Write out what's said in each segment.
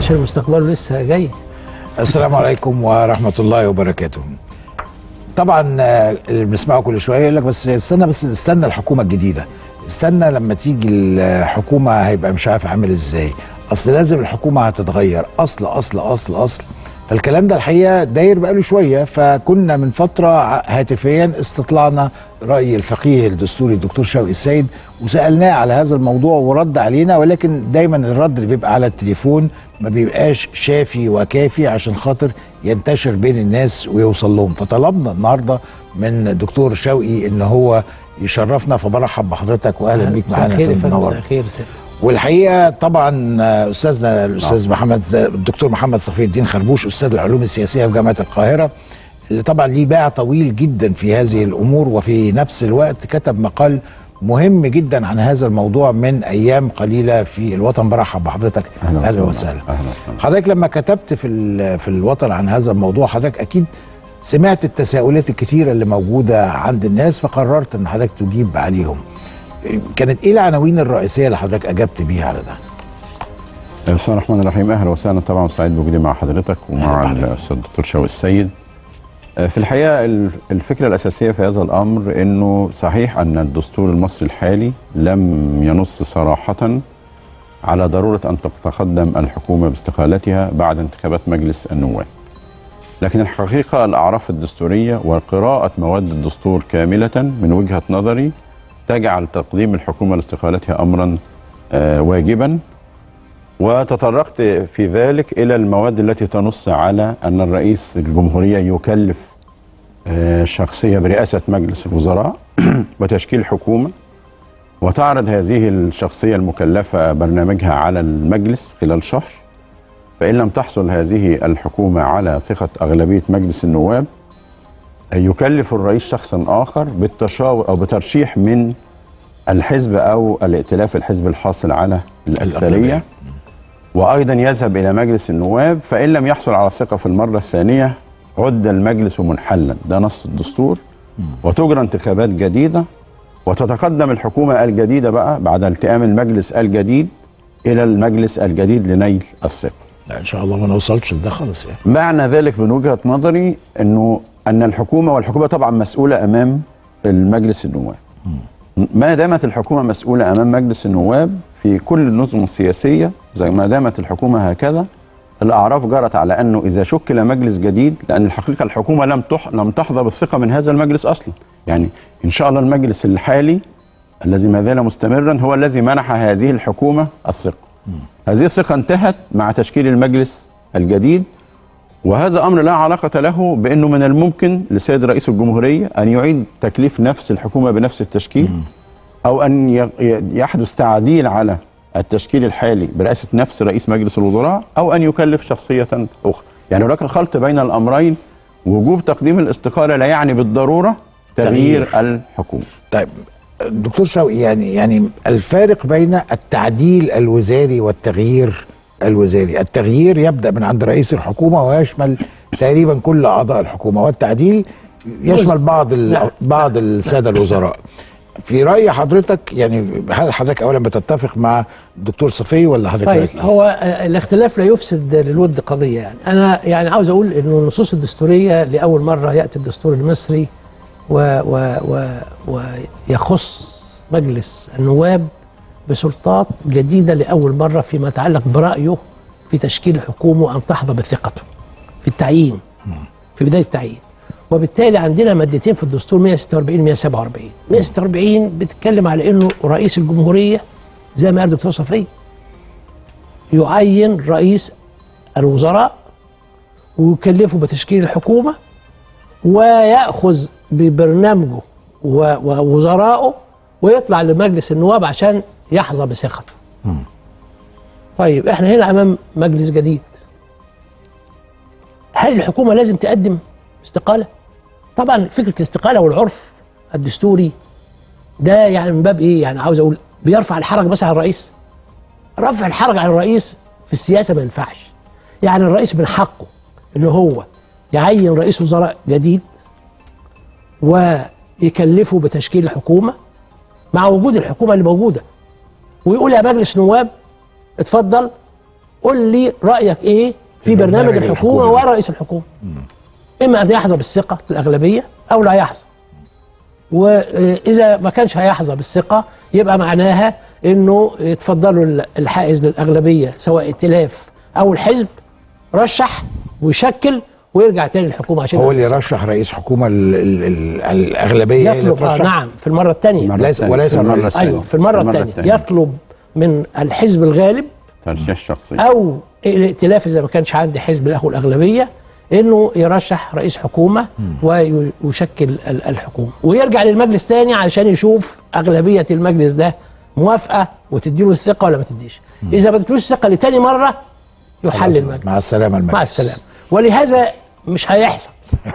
عشان مستقبله لسه جاي السلام عليكم ورحمة الله وبركاته طبعا آه، اللي بنسمعه كل شوية يقول لك بس استنى بس استنى الحكومة الجديدة استنى لما تيجي الحكومة هيبقى مش عارف عامل ازاي اصل لازم الحكومة هتتغير اصل اصل اصل اصل فالكلام ده الحقيقة داير بقاله شوية فكنا من فترة ع- هاتفيا استطلعنا رأي الفقيه الدستوري الدكتور شوقي السيد وسألناه على هذا الموضوع ورد علينا ولكن دايما الرد اللي بيبقى على التليفون ما بيبقاش شافي وكافي عشان خاطر ينتشر بين الناس ويوصل لهم فطلبنا النهارده من الدكتور شوقي ان هو يشرفنا فبرحب بحضرتك واهلا بيك مساء معانا الخير يا في فندم، منور مساء الخير مساء- والحقيقه طبعا آه، استاذنا الاستاذ محمد الدكتور محمد صفي الدين خربوش استاذ العلوم السياسيه في جامعه القاهره اللي طبعا ليه باع طويل جدا في هذه الامور وفي نفس الوقت كتب مقال مهم جدا عن هذا الموضوع من ايام قليله في الوطن برحب بحضرتك أهلا اهلا وسهلا. وسهلا أهلا وسهلا. حضرتك لما كتبت في ال- في الوطن عن هذا الموضوع حضرتك اكيد سمعت التساؤلات الكتيره اللي موجوده عند الناس فقررت ان حضرتك تجيب عليهم كانت ايه العناوين الرئيسيه اللي حضرتك اجبت بيها على ده بسم الله الرحمن الرحيم اهلا وسهلا طبعا سعيد بوجودي مع حضرتك ومع أهلا بحضرتك. الاستاذ الدكتور شوقي السيد آه، في الحقيقه ال- الفكره الاساسيه في هذا الامر انه صحيح ان الدستور المصري الحالي لم ينص صراحه على ضروره ان تتقدم الحكومه باستقالتها بعد انتخابات مجلس النواب. لكن الحقيقه الاعراف الدستوريه وقراءه مواد الدستور كامله من وجهه نظري تجعل تقديم الحكومه لاستقالتها امرا آه، واجبا وتطرقت في ذلك الى المواد التي تنص على ان الرئيس الجمهوريه يكلف آه، شخصيه برئاسه مجلس الوزراء وتشكيل حكومه وتعرض هذه الشخصيه المكلفه برنامجها على المجلس خلال شهر فان لم تحصل هذه الحكومه على ثقه اغلبيه مجلس النواب آه، يكلف الرئيس شخصا اخر بالتشاور او بترشيح من الحزب او الائتلاف الحزب الحاصل على الأغلبية. الاكثريه وايضا يذهب الى مجلس النواب فان لم يحصل على الثقه في المره الثانيه عد المجلس منحلا ده نص الدستور وتجرى انتخابات جديده وتتقدم الحكومه الجديده بقى بعد التئام المجلس الجديد الى المجلس الجديد لنيل الثقه لا ان شاء الله ما نوصلش لده خالص يعني معنى ذلك من وجهه نظري انه ان الحكومه والحكومه طبعا مسؤوله امام المجلس النواب ما دامت الحكومه مسؤوله امام مجلس النواب في كل النظم السياسيه زي ما دامت الحكومه هكذا الاعراف جرت على انه اذا شكل مجلس جديد لان الحقيقه الحكومه لم تح لم تحظى بالثقه من هذا المجلس اصلا يعني ان شاء الله المجلس الحالي الذي ما زال مستمرا هو الذي منح هذه الحكومه الثقه هذه الثقه انتهت مع تشكيل المجلس الجديد وهذا امر لا علاقه له بانه من الممكن لسيد رئيس الجمهوريه ان يعيد تكليف نفس الحكومه بنفس التشكيل او ان ي- ي- يحدث تعديل على التشكيل الحالي برئاسه نفس رئيس مجلس الوزراء او ان يكلف شخصيه اخرى يعني هناك خلط بين الامرين وجوب تقديم الاستقاله لا يعني بالضروره تغيير الحكومه طيب دكتور شوقي يعني يعني الفارق بين التعديل الوزاري والتغيير الوزاري التغيير يبدا من عند رئيس الحكومه ويشمل تقريبا كل اعضاء الحكومه والتعديل يشمل بعض ال- نعم. بعض الساده الوزراء في راي حضرتك يعني هل حضرتك اولا بتتفق مع الدكتور صفي ولا حضرتك طيب رأيك إيه؟ هو آه، الاختلاف لا يفسد للود قضيه يعني انا يعني عاوز اقول انه النصوص الدستوريه لاول مره ياتي الدستور المصري و و و ويخص مجلس النواب بسلطات جديده لاول مره فيما يتعلق برايه في تشكيل الحكومه ان تحظى بثقته في التعيين في بدايه التعيين وبالتالي عندنا مادتين في الدستور 146 147 146 بتتكلم على انه رئيس الجمهوريه زي ما قال الدكتور صفي يعين رئيس الوزراء ويكلفه بتشكيل الحكومه وياخذ ببرنامجه و- ووزرائه ويطلع لمجلس النواب عشان يحظى بثقته. طيب احنا هنا امام مجلس جديد. هل الحكومه لازم تقدم استقاله؟ طبعا فكره الاستقاله والعرف الدستوري ده يعني من باب ايه؟ يعني عاوز اقول بيرفع الحرج بس على الرئيس. رفع الحرج على الرئيس في السياسه ما ينفعش. يعني الرئيس من حقه ان هو يعين رئيس وزراء جديد ويكلفه بتشكيل الحكومه مع وجود الحكومه اللي موجوده ويقول يا مجلس نواب اتفضل قول لي رايك ايه في في برنامج, برنامج الحكومه الحكومة. ورئيس الحكومه اما ان يحظى بالثقه الاغلبيه او لا يحظى واذا ما كانش هيحظى بالثقه يبقى معناها انه يتفضلوا الحائز للاغلبيه سواء ائتلاف او الحزب رشح ويشكل ويرجع تاني للحكومه عشان هو اللي ينفذ. يرشح رئيس حكومه ال ال ال الاغلبيه هي اللي يطلب آه ترشح نعم في المره الثانيه المرة ليس- الثانية. وليس في المرة الرئيس. الثانية. ايوه في المره الثانيه الثانية. يطلب من الحزب الغالب ترشيح شخصي او الائتلاف اذا ما كانش عندي حزب له الاغلبيه انه يرشح رئيس حكومه ويشكل ال- الحكومه ويرجع للمجلس تاني علشان يشوف اغلبيه المجلس ده موافقه وتديله الثقه ولا ما تديش اذا ما ادتلوش الثقه لتاني مره يحل المجلس مع السلامه المجلس مع السلامه ولهذا مش هيحصل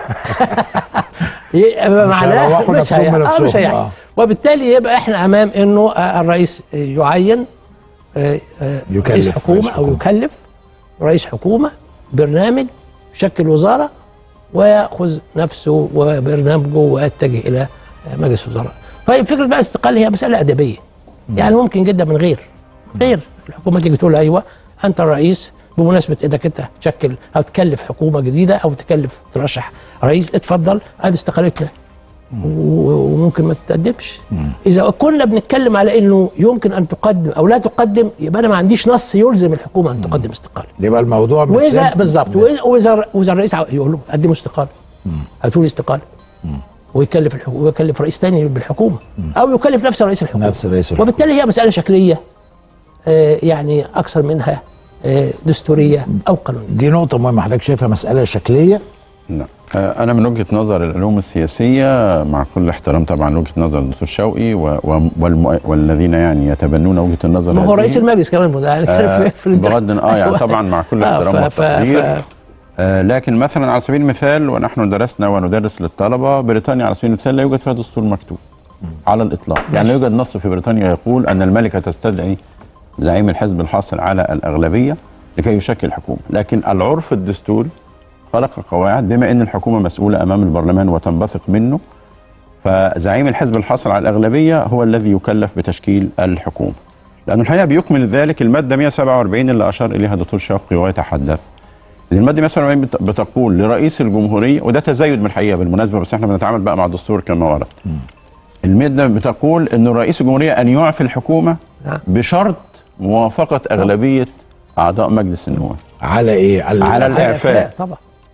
يبقى معناه هيروحوا مش نفسهم هيحصل آه بنفسهم. مش هيحصل آه. وبالتالي يبقى احنا امام انه آه، الرئيس يعين آه، آه، يكلف رئيس رئيس حكومه او حكومة. يكلف رئيس حكومه برنامج يشكل وزاره وياخذ نفسه وبرنامجه ويتجه الى آه، مجلس الوزراء. طيب فكره بقى الاستقلال هي مساله ادبيه. يعني ممكن جدا من غير غير الحكومه تيجي تقول ايوه انت الرئيس بمناسبه انك انت تشكل او تكلف حكومه جديده او تكلف ترشح رئيس اتفضل ادي استقالتنا و- وممكن ما تتقدمش اذا كنا بنتكلم على انه يمكن ان تقدم او لا تقدم يبقى انا ما عنديش نص يلزم الحكومه ان تقدم استقاله يبقى الموضوع واذا متساب- بالظبط وإذا- واذا واذا الرئيس عاو- يقول له قدموا استقاله هاتوا لي استقاله ويكلف الحكومه ويكلف رئيس تاني بالحكومه او يكلف نفس رئيس الحكومه نفس رئيس الحكومة. وبالتالي هي مساله شكليه آه، يعني اكثر منها آه، دستوريه او قانونيه دي نقطه مهمه حضرتك شايفها مساله شكليه لا آه، انا من وجهه نظر العلوم السياسيه مع كل احترام طبعا لوجهه نظر الدكتور شوقي و- و- والم- والذين يعني يتبنون وجهه النظر ما هو هذه. رئيس المجلس كمان ده يعني كان آه، في, في الانتخاب. بغض اه يعني طبعا مع كل آه، احترام ف- ف- والتقدير ف- آه لكن مثلا على سبيل المثال ونحن درسنا وندرس للطلبه بريطانيا على سبيل المثال لا يوجد فيها دستور مكتوب على الاطلاق يعني لا يوجد نص في بريطانيا يقول ان الملكه تستدعي زعيم الحزب الحاصل على الاغلبيه لكي يشكل حكومه لكن العرف الدستوري خلق قواعد بما ان الحكومه مسؤوله امام البرلمان وتنبثق منه فزعيم الحزب الحاصل على الاغلبيه هو الذي يكلف بتشكيل الحكومه لأن الحقيقة بيكمل ذلك المادة 147 اللي أشار إليها الدكتور شوقي ويتحدث المادة 147 بت- بتقول لرئيس الجمهورية وده تزايد من الحقيقة بالمناسبة بس احنا بنتعامل بقى مع الدستور كما ورد المادة بتقول أن رئيس الجمهورية أن يعفي الحكومة نعم. بشرط موافقة أغلبية أعضاء مجلس النواب على ايه على, على الإعفاء. الإعفاء. طبعا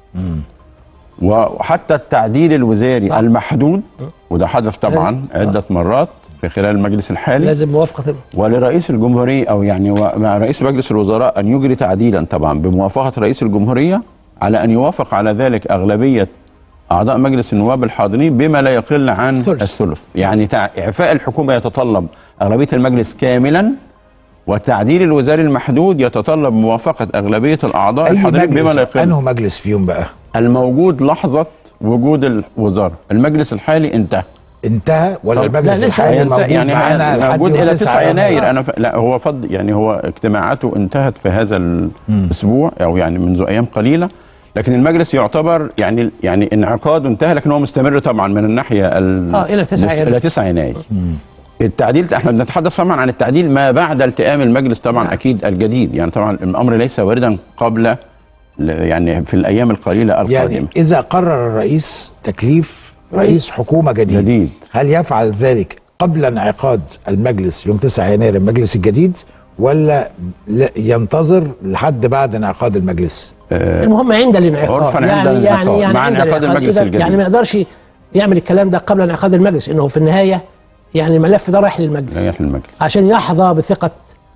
وحتى التعديل الوزاري صح. المحدود وده حدث طبعا لازم. عدة مرات في خلال المجلس الحالي لازم موافقه ولرئيس الجمهورية أو يعني و- مع رئيس مجلس الوزراء أن يجري تعديلا طبعا بموافقة رئيس الجمهورية على أن يوافق على ذلك أغلبية أعضاء مجلس النواب الحاضرين بما لا يقل عن الثلث. الثلث يعني تع- إعفاء الحكومة يتطلب أغلبية المجلس كاملا والتعديل الوزاري المحدود يتطلب موافقة أغلبية الأعضاء اي الحاضرين بما مجلس لا يقل انه مجلس فيهم بقى الموجود لحظة وجود الوزارة المجلس الحالي انتهى انتهى ولا طب- المجلس لا، لسه الحالي هينتهي. موجود يعني معانا لحد موجود يوم الى 9 يناير آه. انا ف... لا هو فض يعني هو اجتماعاته انتهت في هذا الاسبوع او يعني منذ ايام قليله لكن المجلس يعتبر يعني يعني انعقاده انتهى لكن هو مستمر طبعا من الناحيه ال... آه، إلى 9 يناير. الى 9 يناير التعديل احنا بنتحدث طبعا عن التعديل ما بعد التئام المجلس طبعا اكيد الجديد يعني طبعا الامر ليس واردا قبل ل- يعني في الايام القليله القادمه يعني اذا قرر الرئيس تكليف رئيس حكومه جديد, جديد. هل يفعل ذلك قبل انعقاد المجلس يوم 9 يناير المجلس الجديد ولا لا- ينتظر لحد بعد انعقاد المجلس المهم عند الانعقاد عرفاً عند يعني الانعقاد، يعني يعني مع عند انعقاد الانعقاد. المجلس إذا- الجديد. يعني ما يقدرش يعمل الكلام ده قبل انعقاد المجلس انه في النهايه يعني الملف ده رايح للمجلس رايح للمجلس. عشان يحظى بثقه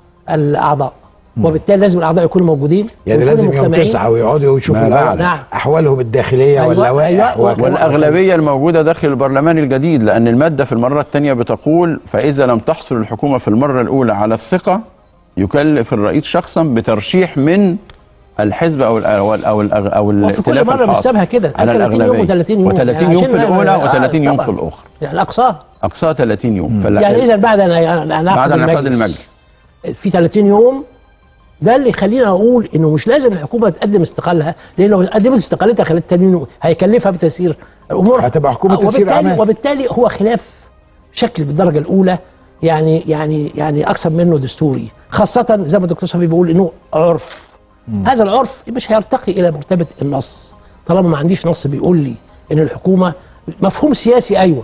الاعضاء وبالتالي لازم الاعضاء يكونوا موجودين يعني ويكونوا لازم يوم مجتمعين. 9 ويقعدوا يشوفوا ما الأول بعد. نعم. احوالهم الداخليه أيوة، واللوائح أيوة. وكذا. والاغلبيه الموجوده داخل البرلمان الجديد لان الماده في المره الثانيه بتقول فاذا لم تحصل الحكومه في المره الاولى على الثقه يكلف الرئيس شخصا بترشيح من الحزب او ال او ال او, ال أو وفي كل الائتلاف مره الحاصل بيسابها كده على 30 يوم الأغلبية. و30 يوم و30 يعني يوم عشان في الاولى آه، و30 يوم طبعاً. في الاخرى يعني اقصاه اقصاها 30 يوم فلا- يعني اذا بعد ان انعقد بعد انعقاد المجلس, المجلس في 30 يوم ده اللي يخلينا اقول انه مش لازم الحكومه تقدم استقالها لان لو قدمت استقالتها خلال 30 يوم هيكلفها بتسيير الامور هتبقى حكومة تسيير وبالتالي أعمال. وبالتالي هو خلاف شكل بالدرجه الاولى يعني يعني يعني اكثر منه دستوري خاصه زي ما الدكتور صفي بيقول انه عرف هذا العرف مش هيرتقي الى مرتبه النص طالما ما عنديش نص بيقول لي ان الحكومه مفهوم سياسي ايوه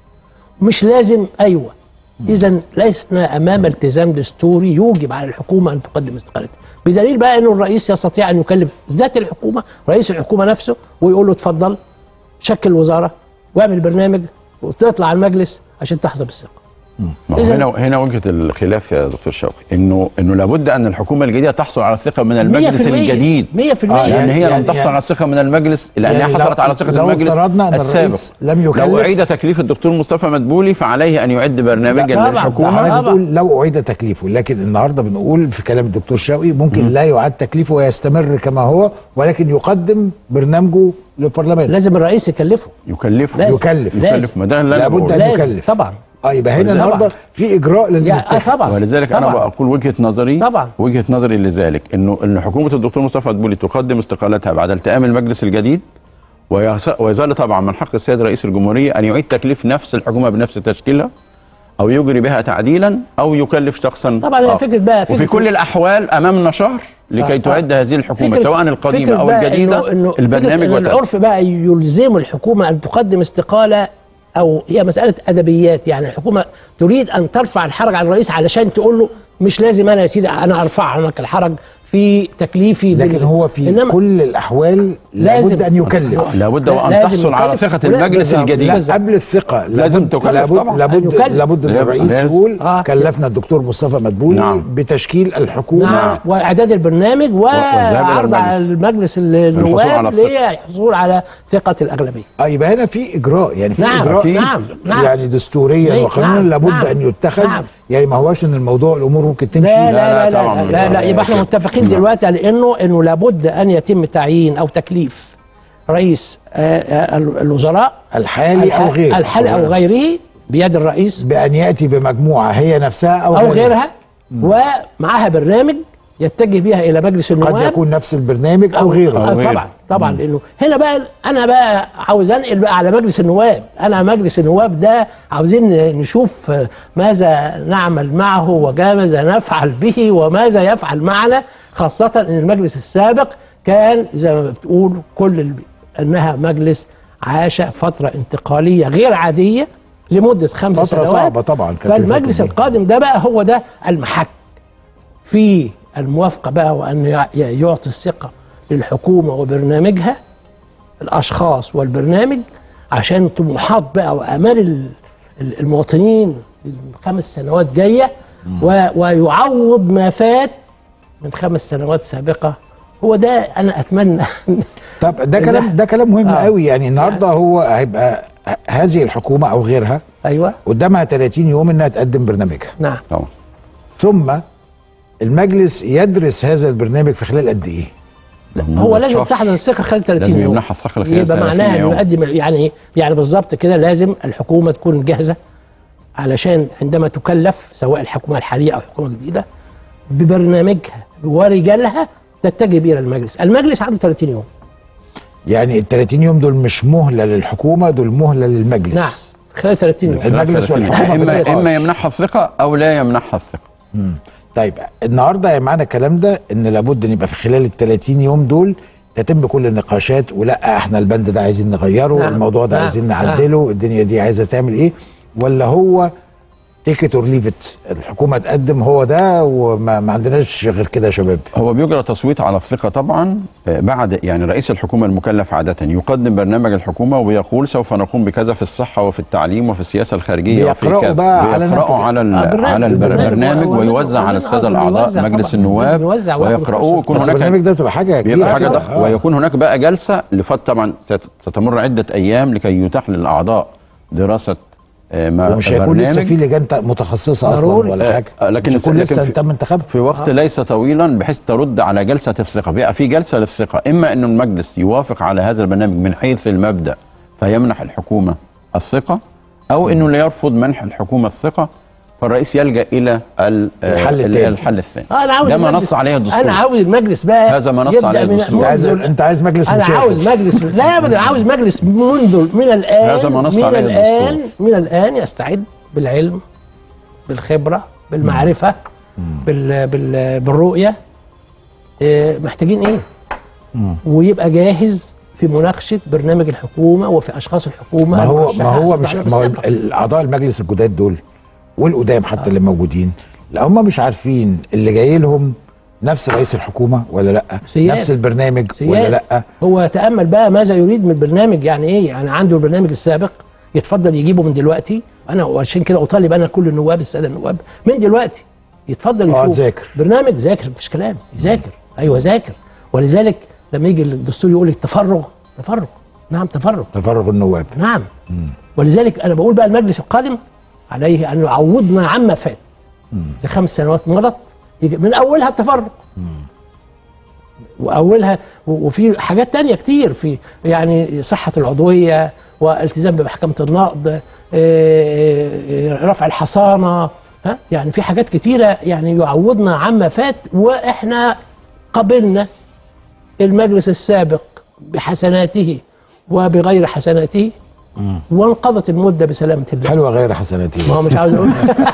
مش لازم ايوه اذا لسنا امام التزام دستوري يوجب على الحكومه ان تقدم استقالتها بدليل بقى انه الرئيس يستطيع ان يكلف ذات الحكومه رئيس الحكومه نفسه ويقول له اتفضل شكل وزاره واعمل برنامج وتطلع على المجلس عشان تحظى بالثقه ما هو إذن- هنا هنا وجهه الخلاف يا دكتور شوقي انه انه لابد ان الحكومه الجديده تحصل على الثقه من المجلس 100% الجديد 100% آه، لان يعني- هي يعني- لم تحصل يعني- على الثقه من المجلس لانها يعني لو- حصلت على ثقه لو المجلس افترضنا أن السابق الرئيس لم يكلف- لو اعيد تكليف الدكتور مصطفى مدبولي فعليه ان يعد برنامجا طبعاً، لا للحكومه حضرتك طبعاً. بتقول لو اعيد تكليفه لكن النهارده بنقول في كلام الدكتور شوقي ممكن لا يعاد تكليفه ويستمر كما هو ولكن يقدم برنامجه للبرلمان لازم الرئيس يكلفه يكلف لازم. يكلف. لازم. يكلف ما ده اللي انا لابد بقوله أن لازم يكلف. طبعا اه يبقى هنا طبعاً. النهارده في اجراء لازم يا آه يتخذ طبعا ولذلك انا طبعاً. بقول وجهه نظري طبعاً. وجهه نظري لذلك انه ان حكومه الدكتور مصطفى مدبولي تقدم استقالتها بعد التئام المجلس الجديد ويص- ويظل طبعا من حق السيد رئيس الجمهوريه ان يعيد تكليف نفس الحكومه بنفس تشكيلها او يجري بها تعديلا او يكلف شخصا طبعا هي آخر. فكره بقى وفي فكرة كل الاحوال امامنا شهر لكي آه، آه. تعد هذه الحكومه فكرة- سواء القديمه فكرة او بقى الجديده إنه إنه البرنامج فكرة إن وتأسيس. العرف بقى يلزم الحكومه ان تقدم استقاله او هي مساله ادبيات يعني الحكومه تريد ان ترفع الحرج عن الرئيس علشان تقول له مش لازم انا يا سيدي انا ارفع عنك الحرج في تكليفي لكن بال- هو في إنما كل الاحوال لازم- لابد ان يكلف لابد لا، وان لازم تحصل على يكلف. ثقه ولا- المجلس بالظبط. الجديد بالظبط. لا قبل الثقة لازم لابد- تكلف لابد طبعاً. لابد أن يكلف. لابد ان لازم. الرئيس لازم. يقول آه. كلفنا الدكتور مصطفى مدبولي نعم. بتشكيل الحكومة نعم واعداد البرنامج والذهاب إلى وعرض على المجلس النواب على الثقة. للحصول على ثقه الاغلبيه اه يبقى هنا في اجراء يعني في نعم، اجراء أكيد. نعم نعم يعني دستوريا نعم، وقانونا نعم، لابد نعم، ان يتخذ نعم. يعني ما هواش ان الموضوع الامور ممكن تمشي لا لا لا، لا لا طبعاً. لا, لا, لا يبقى احنا متفقين دلوقتي على انه انه لابد ان يتم تعيين او تكليف رئيس آه، آه، الوزراء الحالي الح- او غيره الحالي او غيره بيد الرئيس بان ياتي بمجموعه هي نفسها او, او غيرها ومعاها برنامج يتجه بيها الى مجلس النواب قد يكون نفس البرنامج او غيره آه، أو غيره. طبعا طبعا لانه هنا بقى انا بقى عاوز انقل بقى على مجلس النواب انا مجلس النواب ده عاوزين نشوف آه، ماذا نعمل معه وماذا نفعل به وماذا يفعل معنا خاصة ان المجلس السابق كان زي ما بتقول كل الب... انها مجلس عاش فترة انتقالية غير عادية لمدة خمس فترة سنوات صعبة طبعا كانت فالمجلس الفترة دي. القادم ده بقى هو ده المحك في الموافقة بقى وأن يع- يعطي الثقة للحكومة وبرنامجها الأشخاص والبرنامج عشان طموحات بقى وآمال ال- ال- المواطنين الخمس سنوات جاية و- ويعوض ما فات من خمس سنوات سابقة هو ده أنا أتمنى طب ده إن كلام إحنا- ده كلام مهم آه. قوي يعني النهارده هو هيبقى ه- هذه الحكومه او غيرها أيوه قدامها 30 يوم انها تقدم برنامجها نعم طبعا ثم المجلس يدرس هذا البرنامج في خلال قد ايه؟ هو لازم شهر. تحضر الثقه خلال 30 لازم يوم يمنحها الثقة خلال يبقى 30 معناها يوم. انه يقدم يعني إيه؟ يعني بالظبط كده لازم الحكومه تكون جاهزه علشان عندما تكلف سواء الحكومه الحاليه او حكومه جديده ببرنامجها ورجالها تتجه بيه الى المجلس، المجلس عنده 30 يوم يعني ال 30 يوم دول مش مهله للحكومه دول مهله للمجلس نعم خلال 30 يوم المجلس والحكومة في اما النقاش. اما يمنحها الثقه او لا يمنحها الثقه طيب النهارده معنى الكلام ده ان لابد ان يبقى في خلال ال 30 يوم دول تتم كل النقاشات ولا احنا البند ده عايزين نغيره نعم. الموضوع ده نعم. عايزين نعدله الدنيا دي عايزه تعمل ايه ولا هو تيكت اور ليفت الحكومه تقدم هو ده وما ما عندناش غير كده يا شباب هو بيجرى تصويت على الثقه طبعا آه، بعد يعني رئيس الحكومه المكلف عاده يقدم برنامج الحكومه ويقول سوف نقوم بكذا في الصحه وفي التعليم وفي السياسه الخارجيه وفي بيقرأوا كذا. بقى على بيقرأوا نفسه. على ال- آه، برنامج- على البرنامج البرنامج هو- ويوزع على هو- الساده هو الاعضاء بيوزع مجلس طبعاً. النواب بيوزع ويعمل ويقرأوه خصوص. ويكون بس هناك البرنامج ده بتبقى حاجه كبيره بيبقى حاجه كده. ضخمه آه. ويكون هناك بقى جلسه لفت طبعا ست- ستمر عده ايام لكي يتاح للاعضاء دراسه آه، ما ومش هيكون لسه برنامج. في لجان ت- متخصصه اصلا ضروري. ولا حاجه آه، لكن مش هيكون لكن لسه في- تم انتخابها في وقت ليس طويلا بحيث ترد على جلسه الثقه بيبقى في جلسه للثقه اما ان المجلس يوافق على هذا البرنامج من حيث المبدا فيمنح الحكومه الثقه او انه لا يرفض منح الحكومه الثقه فالرئيس يلجا الى ال- الحل ال- التاني. الحل الثاني آه، انا عاوز ده ما المجلس- نص عليه الدستور انا عاوز المجلس بقى هذا ما نص يبدأ عليه من- الدستور. انت عايز منذ- انت عايز مجلس انا مشاغب. عاوز مجلس لا ابدا عاوز مجلس منذ من الان هذا ما نص من عليه الان الدستور. من الان يستعد بالعلم بالخبره بالمعرفه بال بال بالرؤيه آه، محتاجين ايه ويبقى جاهز في مناقشه برنامج الحكومه وفي اشخاص الحكومه ما هو ما المرشحة هو مش على ما هو السابق. الاعضاء المجلس الجداد دول والقدام حتى اللي موجودين لا هم مش عارفين اللي جاي لهم نفس رئيس الحكومه ولا لا سياد. نفس البرنامج سياد. ولا لا هو تامل بقى ماذا يريد من البرنامج يعني ايه يعني عنده البرنامج السابق يتفضل يجيبه من دلوقتي انا وعشان كده اطالب انا كل النواب الساده النواب من دلوقتي يتفضل اقعد يشوف ذاكر. برنامج ذاكر مفيش كلام يذاكر ايوه ذاكر ولذلك لما يجي الدستور يقول التفرغ تفرغ نعم تفرغ تفرغ النواب نعم ولذلك انا بقول بقى المجلس القادم عليه ان يعوضنا عما فات لخمس سنوات مضت يجي من اولها التفرق واولها و- وفي حاجات تانية كتير في يعني صحه العضويه والتزام بمحكمه النقض آه، آه، رفع الحصانه ها يعني في حاجات كتيره يعني يعوضنا عما فات واحنا قبلنا المجلس السابق بحسناته وبغير حسناته وانقضت المده بسلامه الله حلوه غير حسناته ما هو مش عاوز اقول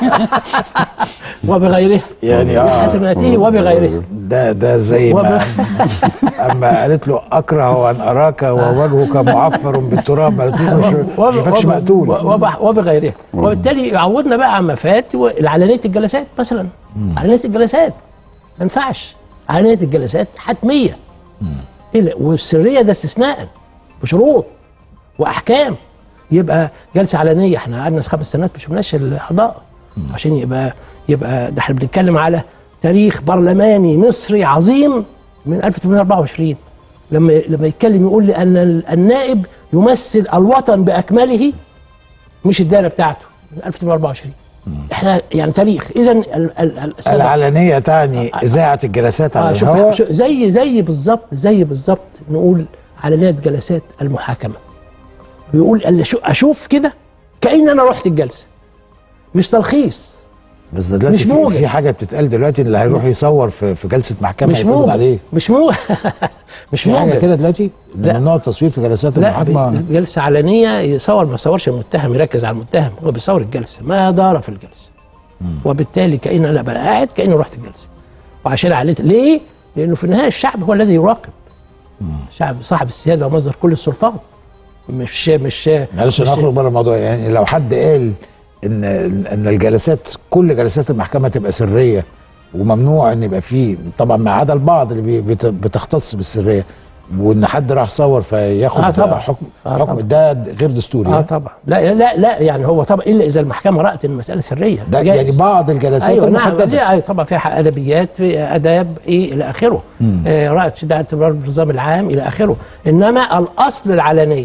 وبغيره يعني آه. بحسناته وبغيره ده ده زي وب- ما اما قالت له اكره ان اراك ووجهك معفر بالتراب ما قالتلوش مش وب- شافكش وب- مقتول وب- وبغيره وبالتالي يعودنا بقى عما فات علانيه الجلسات مثلا علانيه الجلسات ما ينفعش علانيه الجلسات حتميه إلا- والسريه ده استثناء بشروط واحكام يبقى جلسه علنيه احنا قعدنا خمس سنوات ما شفناش الاعضاء عشان يبقى يبقى ده احنا بنتكلم على تاريخ برلماني مصري عظيم من 1824 لما لما يتكلم يقول لي ان ال- النائب يمثل الوطن باكمله مش الدائره بتاعته من 1824 احنا يعني تاريخ اذا ال- ال- ال- السبب- العلنيه تعني اذاعه الجلسات على آه شوف الهواء شو- زي زي بالظبط زي بالظبط نقول علانية جلسات المحاكمة بيقول اللي شو اشوف كده كأن انا رحت الجلسة مش تلخيص بس ده دلوقتي مش في, موجز. في حاجه بتتقال دلوقتي اللي هيروح يصور في, في جلسه محكمه مش هيتقبض موجز عليه مش موجز مش في حاجه موجز كده دلوقتي ان لا. ممنوع التصوير في جلسات لا المحاكمه جلسة علنية يصور ما يصورش المتهم يركز على المتهم هو بيصور الجلسة ما دار في الجلسة وبالتالي كأن انا بقى قاعد كأني رحت الجلسة وعشان عليه ليه؟ لأنه في النهاية الشعب هو الذي يراقب الشعب صاحب السيادة ومصدر كل السلطات مش مش معلش مش- نخرج بره الموضوع يعني لو حد قال ان ان الجلسات كل جلسات المحكمه تبقى سريه وممنوع ان يبقى فيه طبعا ما عدا البعض اللي بي- بت- بتختص بالسريه وان حد راح صور فياخد آه طبعا. حكم آه حكم طبعا. ده غير دستوري اه آه طبعا لا لا لا يعني هو طبعا الا اذا المحكمه رات ان المساله سريه ده جائز. يعني بعض الجلسات ايوه نعم المحدده ليه أيوة طبعا فيها ادبيات في اداب ايه الى اخره آه رات شدة اعتبار النظام العام الى اخره انما الاصل العلنيه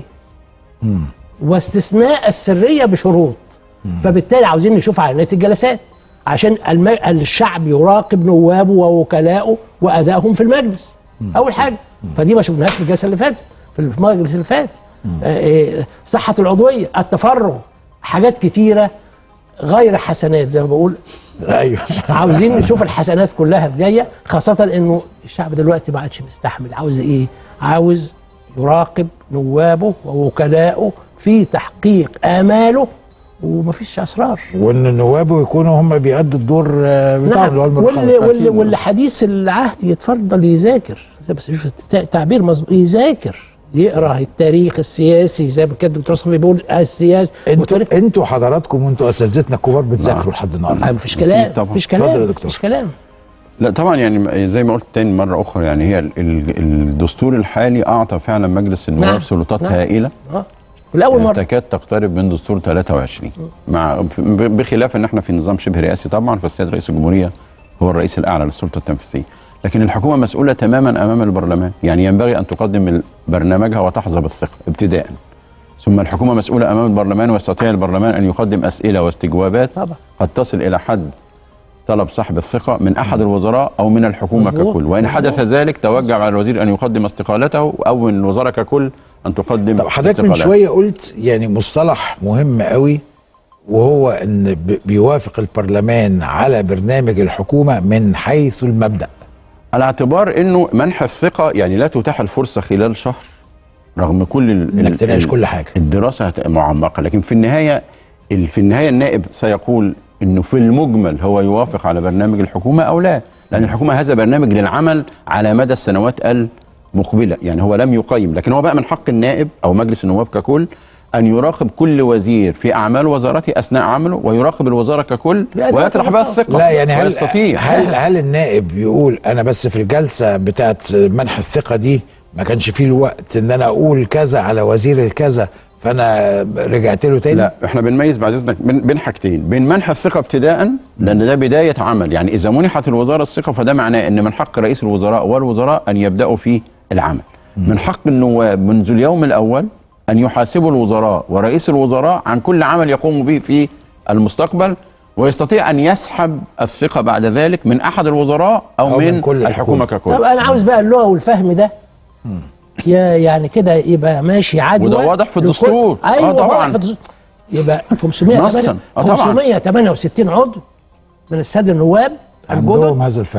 واستثناء السريه بشروط فبالتالي عاوزين نشوف علانيه الجلسات عشان الم... الشعب يراقب نوابه ووكلائه وادائهم في المجلس اول حاجه فدي ما شفناهاش في الجلسه اللي فاتت في المجلس اللي فات آه، آه، صحه العضويه التفرغ حاجات كتيره غير حسنات زي ما بقول ايوه عاوزين نشوف الحسنات كلها الجايه خاصه انه الشعب دلوقتي ما عادش مستحمل عاوز ايه عاوز يراقب نوابه ووكلائه في تحقيق اماله ومفيش اسرار وان نوابه يكونوا هم بيأدوا الدور آه، بتاعهم اللي هو نعم المرقبة. واللي, واللي, واللي حديث العهد يتفضل يذاكر بس شوف الت- تعبير مظبوط يذاكر يقرا التاريخ السياسي زي ما كان الدكتور صفي بيقول السياسي انتوا والتاريخ- انتوا حضراتكم وانتوا اساتذتنا الكبار بتذاكروا لحد النهارده مفيش كلام طبعا. مفيش اتفضل يا كلام دكتور. مفيش كلام لا طبعا يعني زي ما قلت تاني مره اخرى يعني هي ال- ال- الدستور الحالي اعطى فعلا مجلس النواب نعم. سلطات نعم. هائله اه لاول يعني مره تكاد تقترب من دستور 23 مع ب- بخلاف ان احنا في نظام شبه رئاسي طبعا فالسيد رئيس الجمهوريه هو الرئيس الاعلى للسلطه التنفيذيه لكن الحكومه مسؤوله تماما امام البرلمان يعني ينبغي ان تقدم برنامجها وتحظى بالثقه ابتداء ثم الحكومه مسؤوله امام البرلمان ويستطيع البرلمان ان يقدم اسئله واستجوابات طبعا قد تصل الى حد طلب سحب الثقه من احد الوزراء او من الحكومه مظبوط. ككل وان حدث مظبوط. ذلك توجب على الوزير ان يقدم استقالته او من الوزاره ككل ان تقدم طب حضرتك من استقالته. شويه قلت يعني مصطلح مهم قوي وهو ان ب- بيوافق البرلمان على برنامج الحكومه من حيث المبدا على اعتبار انه منح الثقه يعني لا تتاح الفرصه خلال شهر رغم كل ال- انك ال- تناقش ال- كل حاجه الدراسه هت- معمقه لكن في النهايه ال- في النهايه النائب سيقول انه في المجمل هو يوافق على برنامج الحكومه او لا لان الحكومه هذا برنامج للعمل على مدى السنوات المقبله يعني هو لم يقيم لكن هو بقى من حق النائب او مجلس النواب ككل ان يراقب كل وزير في اعمال وزارته اثناء عمله ويراقب الوزاره ككل لا، ده ويطرح بها طبعاً. الثقه لا يعني هل ويستطيع هل هل النائب يقول انا بس في الجلسه بتاعت منح الثقه دي ما كانش فيه الوقت ان انا اقول كذا على وزير الكذا فانا رجعت له تاني لا احنا بنميز بعد اذنك بين بين حاجتين بين منح الثقه ابتداء لان ده بدايه عمل يعني اذا منحت الوزاره الثقه فده معناه ان من حق رئيس الوزراء والوزراء ان يبداوا في العمل من حق النواب منذ اليوم الاول ان يحاسبوا الوزراء ورئيس الوزراء عن كل عمل يقوم به في المستقبل ويستطيع ان يسحب الثقه بعد ذلك من احد الوزراء او, أو من من, كل الحكومه طب ككل انا عاوز بقى اللغه والفهم ده يا يعني كده يبقى ماشي عدوى وده واضح في لكل- الدستور. آه ايوه طبعاً. واضح في الدستور يبقى 500 نصاً. آه طبعاً. 568 عضو من الساده النواب عندهم الجدد هذا الفهم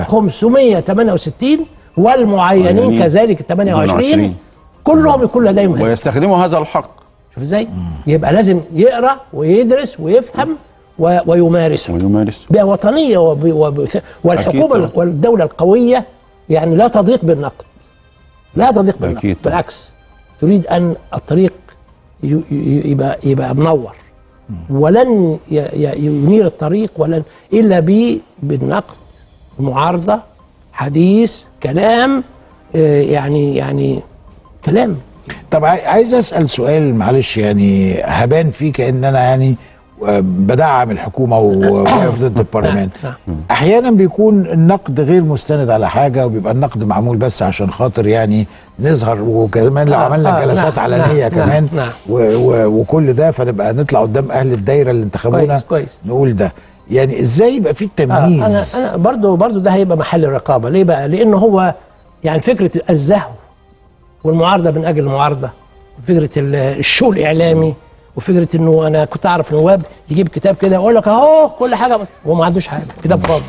568 والمعينين معينين. كذلك ال 28 28. كلهم يكون لديهم هذا ويستخدموا هذا الحق شوف ازاي؟ يبقى لازم يقرا ويدرس ويفهم و- ويمارسه ويمارس بوطنيه وب... وب... والحكومه طبعاً. والدوله القويه يعني لا تضيق بالنقد لا تضيق بالنقد أكيد طبعاً. بالعكس تريد ان الطريق ي... ي... يبقى يبقى منور ولن ي... ي... ينير الطريق ولن الا ب... بالنقد معارضه حديث كلام آه، يعني يعني كلام طب عاي- عايز اسال سؤال معلش يعني هبان فيه كان انا يعني آه، بدعم الحكومه وواقف ضد البرلمان نعم. احيانا بيكون النقد غير مستند على حاجه وبيبقى النقد معمول بس عشان خاطر يعني نظهر وكمان لو آه، عملنا آه، جلسات نعم، علنيه نعم، كمان نعم. و و وكل ده فنبقى نطلع قدام اهل الدايره اللي انتخبونا كويس، كويس. نقول ده يعني ازاي يبقى في آه التمييز انا انا برضه برضه ده هيبقى محل الرقابه ليه بقى؟ لانه هو يعني فكره الزهو والمعارضه من اجل المعارضه فكره ال- الشو الاعلامي وفكره انه انا كنت اعرف نواب يجيب كتاب كده يقول لك اهو كل حاجه بس وما عندوش حاجه كتاب فاضي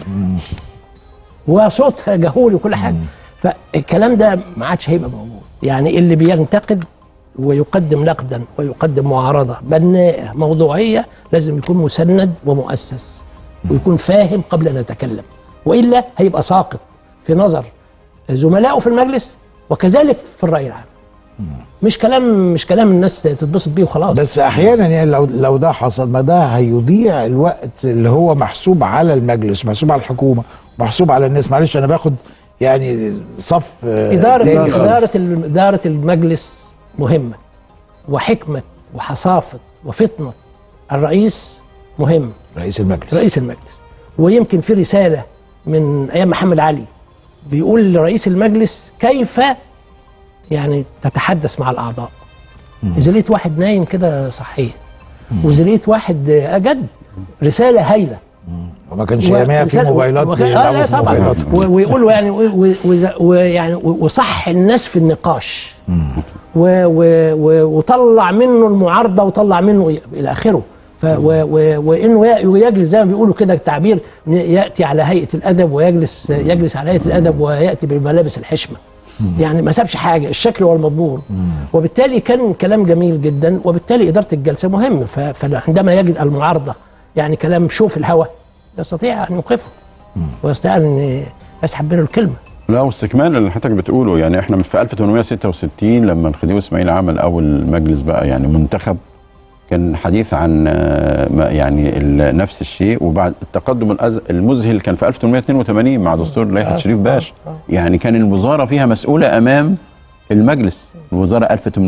وصوت جهوري وكل حاجه فالكلام ده ما عادش هيبقى موجود يعني اللي بينتقد ويقدم نقدا ويقدم معارضه بناءه موضوعيه لازم يكون مسند ومؤسس ويكون فاهم قبل ان يتكلم والا هيبقى ساقط في نظر زملائه في المجلس وكذلك في الراي العام مش كلام مش كلام الناس تتبسط بيه وخلاص بس احيانا يعني لو لو ده حصل ما ده هيضيع الوقت اللي هو محسوب على المجلس محسوب على الحكومه محسوب على الناس معلش انا باخد يعني صف آه، إدارة تاني خالص. إدارة ال- إدارة المجلس مهمة وحكمة وحصافة وفطنة الرئيس مهم رئيس المجلس رئيس المجلس ويمكن في رسالة من أيام محمد علي بيقول لرئيس المجلس كيف يعني تتحدث مع الأعضاء إذا لقيت واحد نايم كده صحيه وإذا لقيت واحد أجد رسالة هايلة وما كانش ايامها في ورسالة- موبايلات وكان- آه لا بيلعبوا في طبعا موبايلات و- ويقولوا يعني و- و- وإذا- ويعني و- وصح الناس في النقاش و و و وطلع منه المعارضه وطلع منه ي- الى اخره ف و و وانه ي- ويجلس زي ما بيقولوا كده التعبير ن- ياتي على هيئه الادب ويجلس يجلس على هيئه الادب وياتي بملابس الحشمه يعني ما سابش حاجه الشكل هو المضمون وبالتالي كان كلام جميل جدا وبالتالي اداره الجلسه مهم ف- فعندما يجد المعارضه يعني كلام شوف الهوى يستطيع ان يوقفه ويستطيع ان يسحب منه الكلمه لا واستكمال اللي حضرتك بتقوله يعني احنا في 1866 لما الخديوي اسماعيل عمل اول مجلس بقى يعني منتخب كان حديث عن آه، ما يعني ال- نفس الشيء وبعد التقدم الأز- المذهل كان في 1882 مع دستور لائحه شريف باشا يعني كان الوزاره فيها مسؤوله امام المجلس الوزاره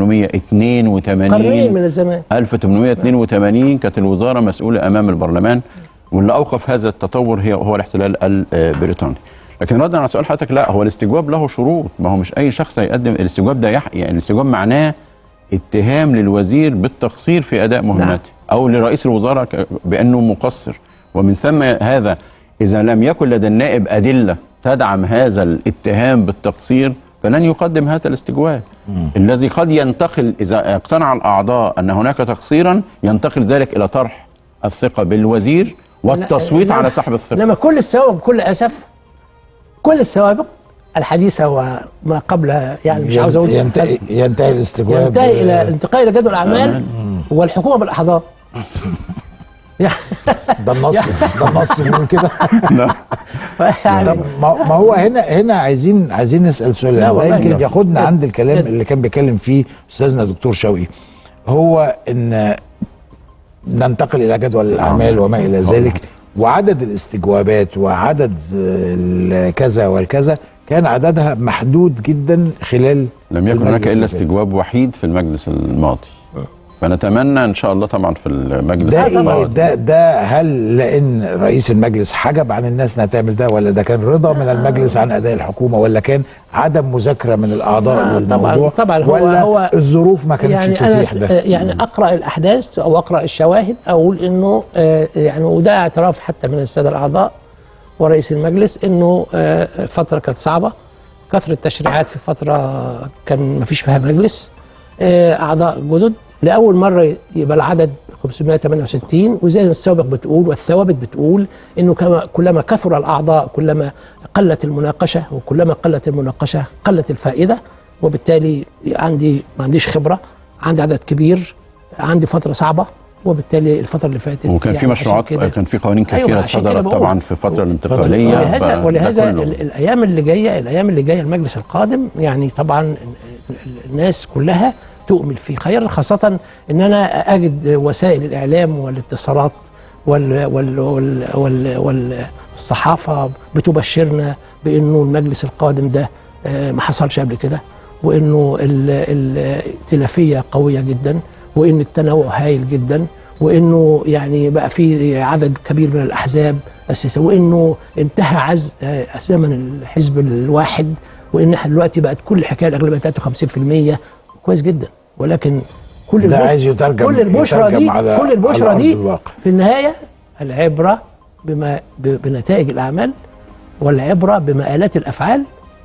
1882 قرنين من الزمان 1882 كانت الوزاره مسؤوله امام البرلمان واللي اوقف هذا التطور هي هو الاحتلال البريطاني. لكن ردا على سؤال حضرتك لا هو الاستجواب له شروط ما هو مش اي شخص هيقدم الاستجواب ده يح... يعني الاستجواب معناه اتهام للوزير بالتقصير في اداء مهمته او لرئيس الوزراء ك- بانه مقصر ومن ثم هذا اذا لم يكن لدى النائب ادله تدعم هذا الاتهام بالتقصير فلن يقدم هذا الاستجواب الذي قد ينتقل اذا اقتنع الاعضاء ان هناك تقصيرا ينتقل ذلك الى طرح الثقه بالوزير والتصويت لا- على سحب الثقه لما كل السوابق بكل اسف كل السوابق الحديثه وما قبلها يعني مش عاوز اقول ينتهي ينتهي الاستجواب ينتهي الى الانتقال الى جدول الاعمال والحكومه بالاحضان يعني ده النص ده النص بيقول كده يعني طب ما ما هو هنا هنا عايزين عايزين نسال سؤال لا ده والله يمكن لا. ياخدنا لا. عند الكلام لا. اللي كان بيتكلم فيه استاذنا دكتور شوقي هو ان ننتقل الى جدول الاعمال وما الى ذلك وعدد الاستجوابات وعدد الكذا والكذا كان عددها محدود جدا خلال لم يكن هناك المجلس الا اللي فات. استجواب وحيد في المجلس الماضي فنتمنى ان شاء الله طبعا في المجلس ده طبعاً. إيه ده ده هل لان رئيس المجلس حجب عن الناس انها تعمل ده ولا ده كان رضا من المجلس عن اداء الحكومه ولا كان عدم مذاكره من الاعضاء آه، للموضوع طبعاً- طبعاً هو- ولا هو- الظروف ما كانتش يعني انا تتيح س- ده يعني اقرا الاحداث او اقرا الشواهد اقول انه آه، يعني وده اعتراف حتى من الساده الاعضاء ورئيس المجلس انه آه، فتره كانت صعبه كثره التشريعات في فتره كان ما فيش فيها مجلس آه، اعضاء جدد لاول مره يبقى العدد 568 وزي ما السوابق بتقول والثوابت بتقول انه كما كلما كثر الاعضاء كلما قلت المناقشه وكلما قلت المناقشه قلت الفائده وبالتالي عندي ما عنديش خبره عندي عدد كبير عندي فتره صعبه وبالتالي الفتره اللي فاتت وكان في يعني مشروعات عشان كده- كان في قوانين أيوة، كثيره عشان كده صدرت بقول. طبعا في الفتره الانتقاليه ولهذا فده ولهذا كله. ال- الايام اللي جايه الايام اللي جايه المجلس القادم يعني طبعا ال- ال- الناس كلها تؤمل في خير خاصه ان انا اجد وسائل الاعلام والاتصالات وال وال وال وال والصحافه بتبشرنا بانه المجلس القادم ده آه، ما حصلش قبل كده وانه ال- ال- الائتلافيه قويه جدا وان التنوع هايل جدا وانه يعني بقى في عدد كبير من الاحزاب اساسا وانه انتهى عز آه، زمن الحزب الواحد وان احنا دلوقتي بقت كل حكايه الاغلبيه بتاعته 50% كويس جدا ولكن كل ده البش- عايز يترجم- كل البشرى يترجم دي على- كل البشرى على أرض دي الواقع. في النهايه العبره بما ب- بنتائج الاعمال والعبره بمآلات الافعال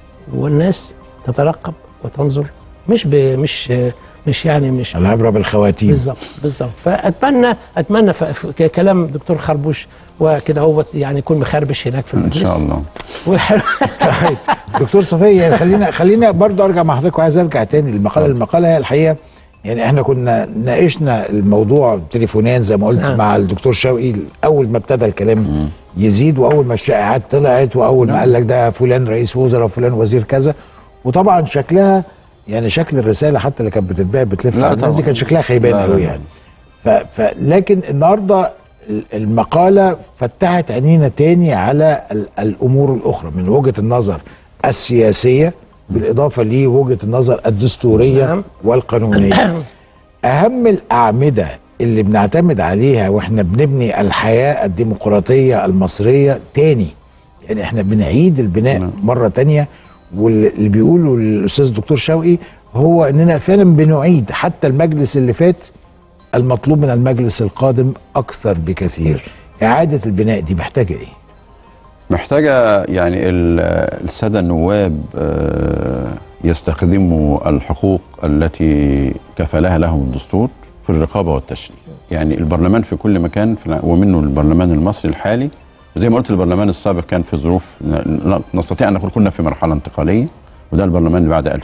والناس تترقب وتنظر مش ب مش مش يعني مش العبره بالخواتيم بالظبط بالظبط فاتمنى اتمنى ف- ف- ك- كلام دكتور خربوش وكده هو يعني يكون مخربش هناك في ان المجلس شاء الله وح- طيب دكتور صفيه خلينا خلينا برضه ارجع مع حضرتك وعايز ارجع تاني المقاله المقاله هي الحقيقه يعني احنا كنا ناقشنا الموضوع تليفونيا زي ما قلت نعم. مع الدكتور شوقي اول ما ابتدى الكلام يزيد واول ما الشائعات طلعت واول ما قال لك ده فلان رئيس وزراء وفلان وزير كذا وطبعا شكلها يعني شكل الرساله حتى اللي كانت بتتباع بتلف لا على الناس دي طبعاً. كان شكلها خيبان لا، لا، قوي لا. يعني ف... ف... لكن النهارده ال- المقاله فتحت عينينا تاني على ال... الامور الاخرى من وجهه النظر السياسيه بالاضافه لوجهه النظر الدستوريه نعم. والقانونيه اهم الاعمده اللي بنعتمد عليها واحنا بنبني الحياه الديمقراطيه المصريه تاني يعني احنا بنعيد البناء نعم. مره تانية واللي بيقوله الاستاذ الدكتور شوقي هو اننا فعلا بنعيد حتى المجلس اللي فات المطلوب من المجلس القادم اكثر بكثير اعاده البناء دي محتاجه ايه محتاجة يعني ال- السادة النواب آه، يستخدموا الحقوق التي كفلها لهم الدستور في الرقابة والتشريع يعني البرلمان في كل مكان في الع- ومنه البرلمان المصري الحالي زي ما قلت البرلمان السابق كان في ظروف ن- ن- نستطيع أن نقول كنا في مرحلة انتقالية وده البرلمان اللي بعد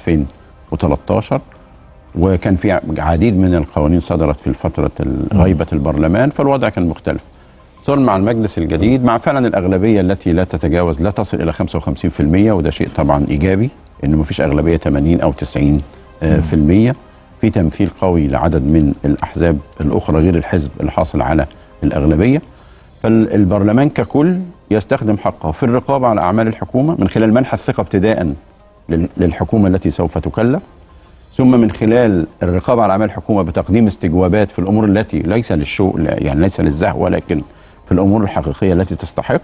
2013 وكان في عديد من القوانين صدرت في فترة غيبة البرلمان فالوضع كان مختلف صار مع المجلس الجديد مع فعلا الأغلبية التي لا تتجاوز لا تصل إلى 55% وده شيء طبعا إيجابي إنه مفيش أغلبية 80 أو 90 آه، في المية في تمثيل قوي لعدد من الأحزاب الأخرى غير الحزب الحاصل على الأغلبية فالبرلمان ككل يستخدم حقه في الرقابة على أعمال الحكومة من خلال منح الثقة ابتداء لل- للحكومة التي سوف تكلف ثم من خلال الرقابة على أعمال الحكومة بتقديم استجوابات في الأمور التي ليس للشو يعني ليس للزهو ولكن في الأمور الحقيقية التي تستحق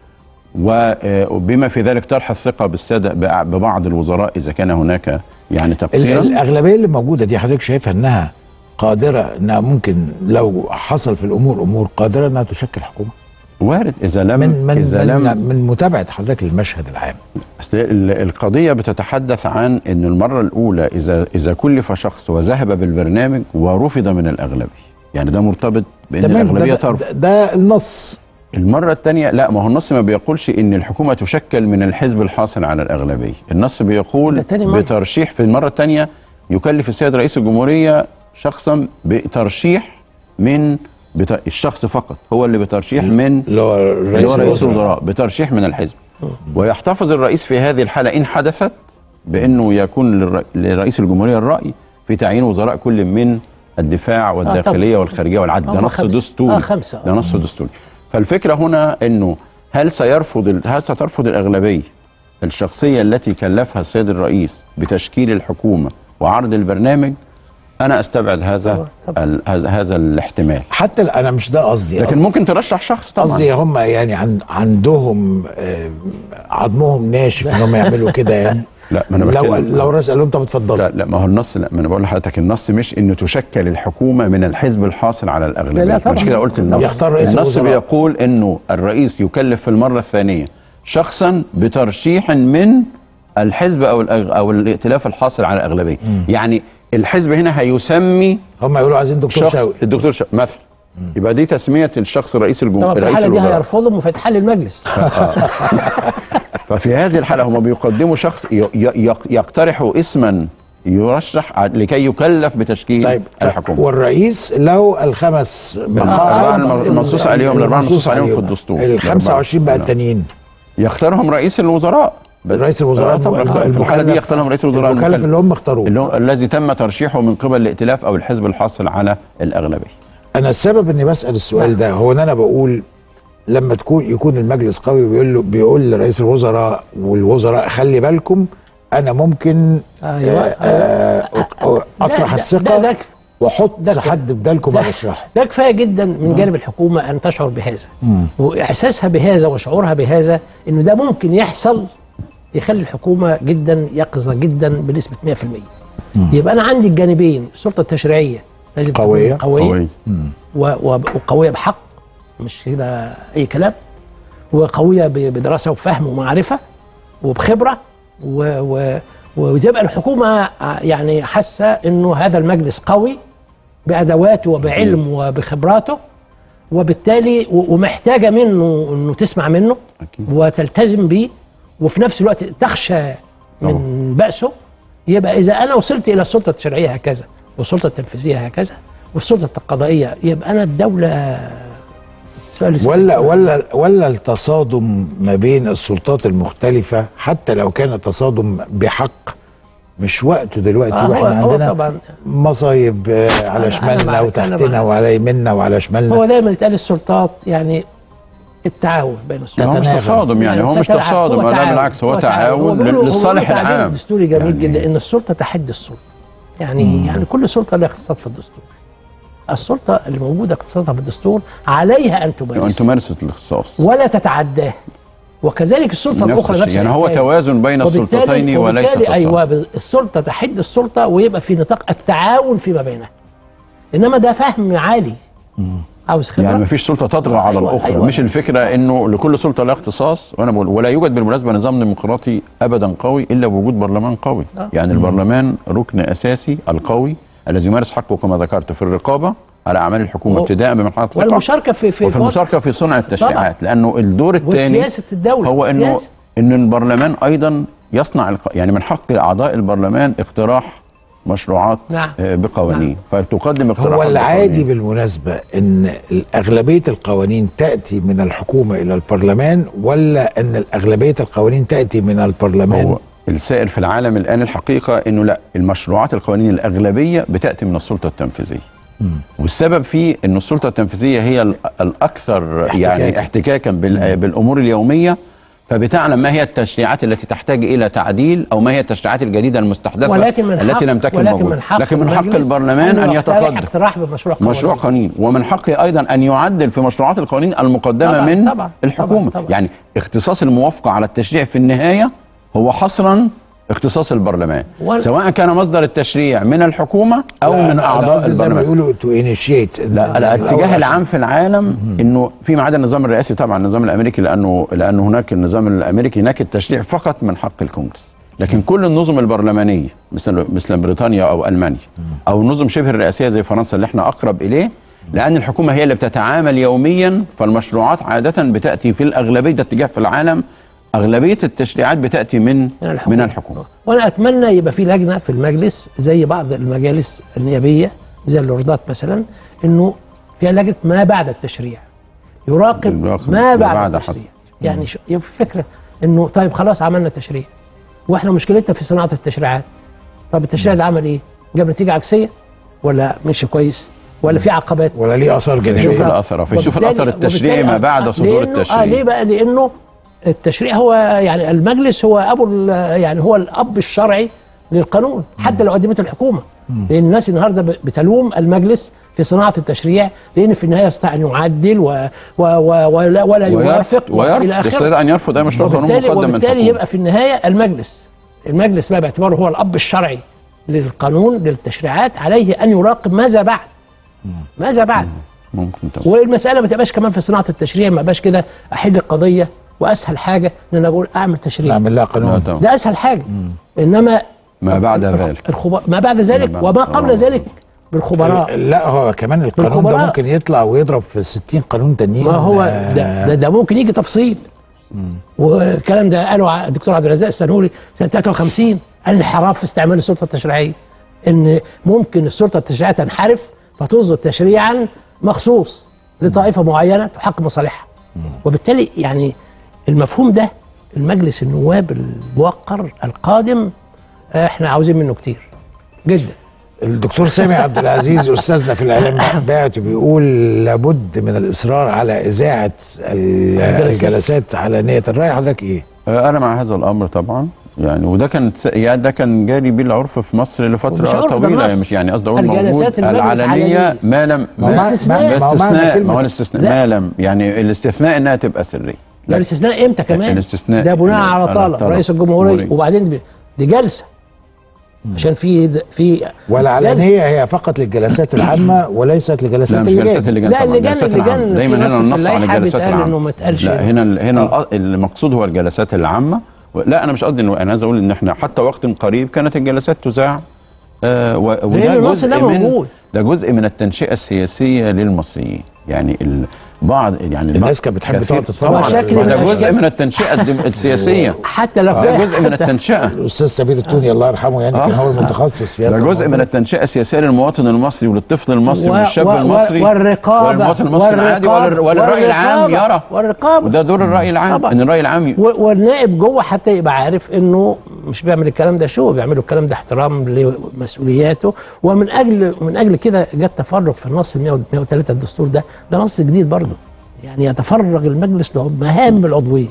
و- وبما في ذلك طرح الثقة بالسادة بع- ببعض الوزراء إذا كان هناك يعني ال- تقصيرا الاغلبيه اللي موجوده دي حضرتك شايفها انها قادره انها ممكن لو حصل في الامور امور قادره انها تشكل حكومه وارد إذا لم من من إذا لم من, من متابعه حضرتك للمشهد العام أصل ال- القضية بتتحدث عن أن المرة الأولى إذا إذا كلف شخص وذهب بالبرنامج ورفض من الأغلبية يعني ده مرتبط بأن تمام الأغلبية ده, ترفض ده, ده النص المرة الثانية لا ما هو النص ما بيقولش ان الحكومة تشكل من الحزب الحاصل على الأغلبية النص ده بيقول تاني مرة. بترشيح في المرة الثانية يكلف السيد رئيس الجمهورية شخصا بترشيح من بت... الشخص فقط هو اللي بترشيح من اللي هو اللي هو رئيس رئيس الوزراء الوزراء بترشيح من الحزب ويحتفظ الرئيس في هذه الحالة إن حدثت بأنه يكون للر- لرئيس الجمهورية الرأي في تعيين وزراء كل من الدفاع والداخلية والخارجية والعدل ده هم نص خمسة. دستوري آه، خمسة. ده نص دستوري فالفكرة هنا أنه هل سيرفض ال- هل سترفض الأغلبية الشخصية التي كلفها السيد الرئيس بتشكيل الحكومة وعرض البرنامج أنا أستبعد هذا طبعاً، طبعاً. ال- هذا هذا الاحتمال حتى ال- انا مش ده قصدي لكن ممكن ترشح شخص طبعا قصدي هم يعني عن عندهم آه، عظمهم ناشف انهم يعملوا كده يعني لا ما انا لو بتكلم- لو الرئيس قال لهم طب اتفضلوا لا لا ما هو النص لا ما انا بقول لحضرتك النص مش انه تشكل الحكومه من الحزب الحاصل على الاغلبيه لا، لا، طبعاً. مش كده قلت النص يختار رئيس النص الوزراء. بيقول انه الرئيس يكلف في المره الثانيه شخصا بترشيح من الحزب او الأغ- او الائتلاف الحاصل على الاغلبيه يعني الحزب هنا هيسمي هم يقولوا عايزين دكتور شخص شوقي الدكتور شوقي مثلا يبقى دي تسميه الشخص رئيس طبعا الجمهوريه في رئيس الحاله دي الوزراء هيرفضهم وفتحل المجلس ففي هذه الحالة هم بيقدموا شخص ي- ي- يق- يقترحوا اسما يرشح ع- لكي يكلف بتشكيل طيب الحكومة والرئيس له الخمس الأربعة مقاعد المنصوص عليهم الأربعة المنصوص عليهم في عليهم. الدستور ال 25 بقى التانيين يختارهم رئيس الوزراء رئيس الوزراء آه، طبعا الم- في الحالة دي المكلف- يختارهم رئيس الوزراء المكلف المكلف. اللي هم اختاروه اللي هو الذي تم ترشيحه من قبل الائتلاف أو الحزب الحاصل على الأغلبية انا السبب اني بسال السؤال ده هو ان انا بقول لما تكون يكون المجلس قوي ويقول له بيقول لرئيس الوزراء والوزراء خلي بالكم انا ممكن أيوة، آه، آه، أق- اطرح ده- ده- الثقه ده كف- واحط ده كف- حد بدالكم ده- ارشحه ده كفايه جدا من جانب الحكومه ان تشعر بهذا واحساسها بهذا وشعورها بهذا انه ده ممكن يحصل يخلي الحكومه جدا يقظه جدا بنسبه 100% يبقى انا عندي الجانبين السلطه التشريعيه لازم تكون قوية. قويه قوي و- و- وقويه بحق مش كده اي كلام وقويه ب- بدراسه وفهم ومعرفه وبخبره و و وتبقى الحكومه ع- يعني حاسه انه هذا المجلس قوي بادواته وبعلم وبخبراته وبالتالي و- ومحتاجه منه انه تسمع منه أكيد. وتلتزم بيه وفي نفس الوقت تخشى من بأسه يبقى اذا انا وصلت الى السلطه التشريعيه هكذا والسلطه التنفيذيه هكذا والسلطه القضائيه يبقى انا الدوله سؤال يسأل. ولا ولا ولا التصادم ما بين السلطات المختلفه حتى لو كان التصادم بحق مش وقته دلوقتي آه، واحنا هو- هو عندنا طبعا مصايب آه، على أنا- أنا شمالنا معاك، أنا وتحتنا معاك. وعلى يميننا وعلى شمالنا هو دايما يتقال السلطات يعني التعاون بين هو السلطات مش تتناغم. تصادم يعني هو مش تتعاون. تصادم هو لا تعاون. بالعكس هو هو تعاون بيقولوا- لل- للصالح بيقولوا تعبير العام دستوري جميل يعني- جدا ان السلطه تحد السلطه يعني يعني كل سلطه لها اختصاص في الدستور السلطه اللي موجوده اختصاصها في الدستور عليها ان أن تمارس تمارس الاختصاص ولا تتعداه وكذلك السلطه نفس الاخرى الشيء. نفس يعني هو الحكاية. توازن بين وبالتالي- السلطتين وليس وبالتالي تصادم. ايوه ب- السلطه تحد السلطه ويبقى في نطاق التعاون فيما بينها انما ده فهم عالي عاوز خبره يعني مفيش سلطه تطغى على أيوة، الاخرى أيوة. مش الفكره انه لكل سلطه لها اختصاص وانا بقول ولا يوجد بالمناسبه نظام ديمقراطي ابدا قوي الا بوجود برلمان قوي آه. يعني البرلمان ركن اساسي القوي الذي يمارس حقه كما ذكرت في الرقابه على اعمال الحكومه و- ابتداء بمرحله الثقه والمشاركه في في وفي وضع- المشاركه في صنع التشريعات لانه الدور الثاني وسياسه الدوله هو انه السياسة. ان البرلمان ايضا يصنع الق... يعني من حق اعضاء البرلمان اقتراح مشروعات نعم. آه، بقوانين فتقدم اقتراحات هو العادي بقوانين. بالمناسبة ان اغلبية القوانين تأتي من الحكومة الى البرلمان ولا ان اغلبية القوانين تأتي من البرلمان هو السائر في العالم الان الحقيقه انه لا المشروعات القوانين الاغلبيه بتاتي من السلطه التنفيذيه والسبب فيه ان السلطه التنفيذيه هي ال- الاكثر يعني احتكاكاً. احتكاكا بال- بالامور اليوميه فبتعلم ما هي التشريعات التي تحتاج الى تعديل او ما هي التشريعات الجديده المستحدثه ولكن من التي حق لم تكن ولكن موجوده من حق لكن من حق المجلس البرلمان ان يقترح يتقدم اقتراح بمشروع قانون مشروع قانون ومن حقه ايضا ان يعدل في مشروعات القوانين المقدمه طبعاً، من طبعاً، الحكومه طبعاً، طبعاً. يعني اختصاص الموافقه على التشريع في النهايه هو حصرا اختصاص البرلمان وال- سواء كان مصدر التشريع من الحكومه او لا، من أنا- أنا اعضاء قصدي زي ما البرلمان بيقولوا تو انيشيت لا الاتجاه العام في العالم انه فيما عدا النظام الرئاسي طبعا النظام الامريكي لانه لانه هناك النظام الامريكي هناك التشريع فقط من حق الكونجرس لكن كل النظم البرلمانيه مثل مثل بريطانيا او المانيا او النظم شبه الرئاسيه زي فرنسا اللي احنا اقرب اليه لان الحكومه هي اللي بتتعامل يوميا فالمشروعات عاده بتاتي في الاغلبيه ده اتجاه في العالم اغلبيه التشريعات بتاتي من من الحكومة. من الحكومه وانا اتمنى يبقى في لجنه في المجلس زي بعض المجالس النيابيه زي اللوردات مثلا انه فيها لجنه ما بعد التشريع يراقب يراقب ما ما بعد بعد التشريع يعني شو في فكره انه طيب خلاص عملنا تشريع واحنا مشكلتنا في صناعه التشريعات طب التشريع ده عمل ايه؟ جاب نتيجه عكسيه ولا مشي كويس ولا في عقبات ولا ليه اثار يشوف جانبيه بالظبط. الاثر فيشوف وبالتالي- الاثر التشريعي وبالتالي- ما بعد آه، صدور لأنه- التشريع اه ليه بقى؟ لانه التشريع هو يعني المجلس هو ابو ال- يعني هو الاب الشرعي للقانون حتى لو قدمت الحكومه لان الناس النهارده ب- بتلوم المجلس في صناعه التشريع لان في النهايه يستطيع ان يعدل و و و ولا, ولا يوافق ويرفض ويرفض والى اخره يستطيع ان يرفض اي مشروع قانون وبالتالي, مقدم من وبالتالي الحكومه يبقى في النهايه المجلس المجلس بقى باعتباره هو الاب الشرعي للقانون للتشريعات عليه ان يراقب ماذا بعد ماذا بعد ممكن طبعا والمساله ما تبقاش كمان في صناعه التشريع ما بقاش كده احل القضيه واسهل حاجه ان انا اقول اعمل تشريع نعمل لها لا قانون طبعا. ده اسهل حاجه انما ما بعد ذلك الخبراء ما بعد ذلك ما بعد- وما قبل آه. ذلك بالخبراء لا هو كمان القانون ده بالخبراء. ممكن يطلع ويضرب في 60 قانون تانيين ما هو آه، ده, ده, ده ممكن يجي تفصيل والكلام ده قاله ع- الدكتور عبد الرزاق السنوري سنه 53 قال انحراف في استعمال السلطه التشريعيه ان ممكن السلطه التشريعيه تنحرف فتصدر تشريعا مخصوص لطائفه معينه تحقق مصالحها وبالتالي يعني المفهوم ده المجلس النواب الموقر القادم آه، احنا عاوزين منه كتير جدا الدكتور سامي عبد العزيز استاذنا في الاعلام بعت بيقول لابد من الاصرار على اذاعه ال- الجلسات. الجلسات علانيه الراي حضرتك ايه؟ آه، انا مع هذا الامر طبعا يعني وده كان يعني ده كان جاري بيه العرف في مصر ومش لفتره عرف، ده طويله النص. مش يعني قصدي اقول موجود الجلسات المجلس العلنيه علنية. ما لم ما هو ما- مع- الاستثناء. ما- ما هو معنى الاستثناء كلمة ما هو الاستثناء لا. ما لم يعني الاستثناء انها تبقى سريه ده الاستثناء امتى كمان؟ الاستثناء ده بناء على على طلب طلب رئيس الجمهوريه الجمهورية. وبعدين دي, دي جلسه عشان في في والعلانيه هي فقط للجلسات العامه وليست لا لجلسات مش اللجان جلسات اللجان لا، طبعا اللجان- جلسات اللجان العامة. في دايما نص هنا في النص عن اللائحة الجلسات بيتقال العامه إنه ما يتقالش لا هنا هنا الأ- المقصود هو الجلسات العامه و- لا انا مش قصدي انه انا عايز اقول ان احنا حتى وقت قريب كانت الجلسات تذاع آه و- وده لأن النص جزء ده من موجود. ده جزء من التنشئه السياسيه للمصريين يعني ال- بعض يعني الناس كانت بتحب كثير- تقعد تتفرج طبعا على شكل ما من ده جزء الأشكال. من التنشئه الدم- السياسيه حتى لو ده كان جزء من التنشئه الاستاذ سمير التوني الله يرحمه يعني كان هو المتخصص في هذا ده جزء من الموضوع. التنشئه السياسيه للمواطن المصري وللطفل المصري و- وللشاب و- و- المصري والرقابة والمواطن المصري العادي والرقابة ولل- وللراي العام والرقابة يرى والرقابة. وده دور الراي العام طبعا. ان الراي العام ي- و- والنائب جوه حتى يبقى عارف انه مش بيعمل الكلام ده شو بيعملوا الكلام ده احترام لمسؤولياته ومن اجل من اجل كده جت تفرغ في النص ال 103 الدستور ده ده نص جديد برضه يعني يتفرغ المجلس لمهام العضويه